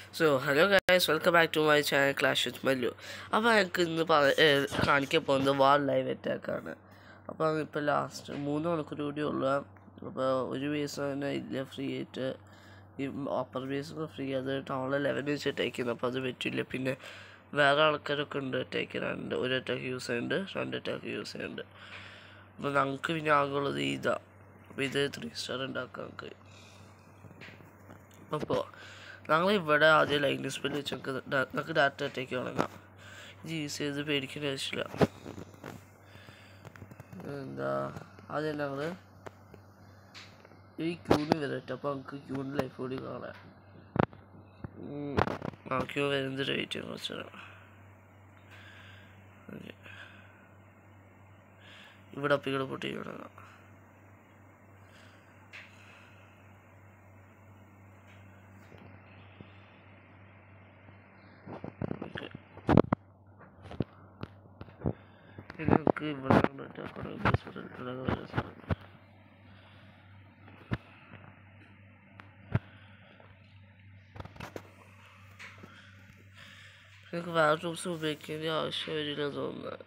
So hello guys welcome back to my channel clash with Mallu അപ്പോൾ എനിക്ക് ഇന്ന് പറ ഏഹ് കാണിക്കാൻ പോകുന്നത് വാൾ ലൈവ് അറ്റാക്കാണ് അപ്പോൾ ഇപ്പോൾ ലാസ്റ്റ് മൂന്ന് മണിക്കൂർ കൂടി ഉള്ളു അപ്പോൾ ഒരു ബേസ് തന്നെ ഇല്ല ഫ്രീ ആയിട്ട് ഈ അപ്പർ ബേസ് ഫ്രീ അത് ടൗണിൽ ലെവൻ വെച്ച് അറ്റാക്കുന്നത് അപ്പോൾ അത് പറ്റില്ല പിന്നെ വേറെ ആൾക്കാരൊക്കെ ഉണ്ട് അറ്റാക്ക് രണ്ട് ഒരു അറ്റാക്ക് യൂസ് ചെയ്യുന്നുണ്ട് രണ്ട് അറ്റാക്ക് യൂസ് ചെയ്യുന്നുണ്ട് അപ്പോൾ ഞങ്ങൾക്ക് പിന്നെ ആകുള്ളത് ഇതാ അപ്പോൾ ഇത് ത്രീ സ്റ്റാർ ഉണ്ടാക്കാം നമുക്ക് അപ്പോൾ ഞങ്ങൾ ഇവിടെ ആദ്യം ലൈൻ ഡിസ്പ്ലേ വെച്ച് നമുക്ക് ഡാ- നമുക്ക് ഡാറ്റ അറ്റാക്ക് തുടങ്ങാം ഇത് യൂസ് ചെയ്ത് പേടിക്കേണ്ട ആവശ്യമില്ല എന്താ ആദ്യം ഞങ്ങൾ ഈ ക്യൂന് വരട്ടെ അപ്പോൾ നമുക്ക് ക്യൂന് ലൈഫ് കൂടി കാണാം ഉം. ആ ക്യൂ വരുന്നത് വെയിറ്റ് ചെയ്യാൻ കുറച്ച് നേരം. ഓക്കേ. ഇവിടെ അപ്പം ഇവിടെ പൊട്ടി തുടങ്ങാം ഓക്കെ ഇനി നമുക്ക് ഇവിടെ കണ്ടിട്ട് കുറേ ബസ് തുടങ്ങാൻ സാധനം എനിക്ക് വേറെ ട്രൂപ്സ് ഉപയോഗിക്കേണ്ട ആവശ്യം വരില്ല തോന്നുന്നത്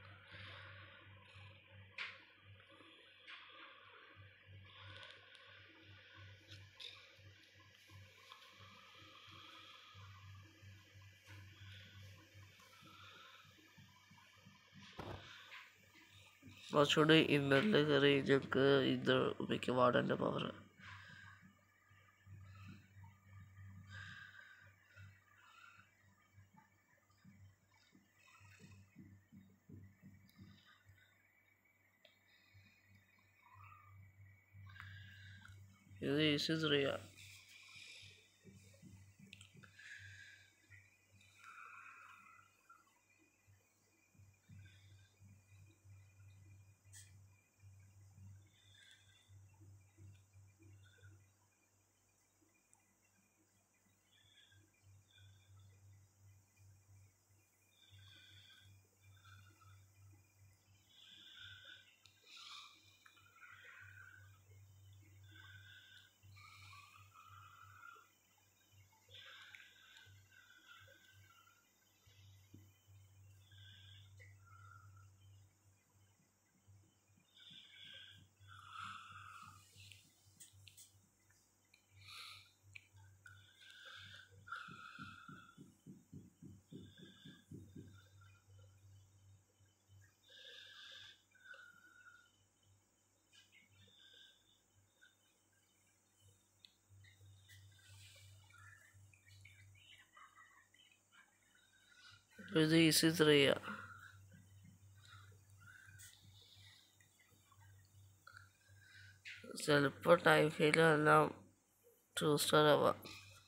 കുറച്ചുകൂടി ഇന്നറിൽ കയറി ഞങ്ങൾക്ക് ഇത് ഉപയോഗിക്കാം വാടൻ്റെ പവർ ഇത് ഈസി ത്രീയാ ഇത് ഈസി ത്രീയാ ചിലപ്പോൾ ടൈം ഫെയിൽ എല്ലാം ടു സ്റ്റാർ ആവാം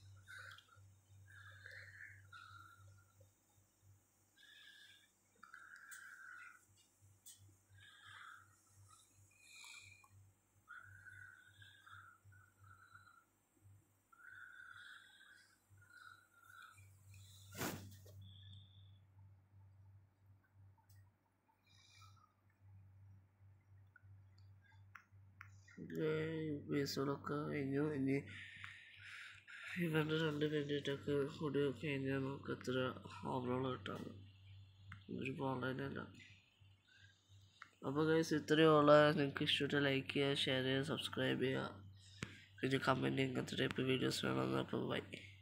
ബേസുകളൊക്കെ കഴിഞ്ഞു ഇനി ഇവരുടെ രണ്ട് മിനിറ്റൊക്കെ കൂടി കഴിഞ്ഞാൽ നമുക്ക് എത്ര ഓവറോൾ കിട്ടാം ഒരു ഓൺലൈനല്ല അപ്പോൾ ഗൈസ് ഇത്രയുള്ള നിങ്ങൾക്ക് ഇഷ്ടപ്പെട്ട ലൈക്ക് ചെയ്യുക ഷെയർ ചെയ്യുക സബ്സ്ക്രൈബ് ചെയ്യുക പിന്നെ കമൻറ്റ് ഇങ്ങനത്തെ ടൈപ്പ് വീഡിയോസ് വേണമെന്ന് അപ്പോൾ ബൈ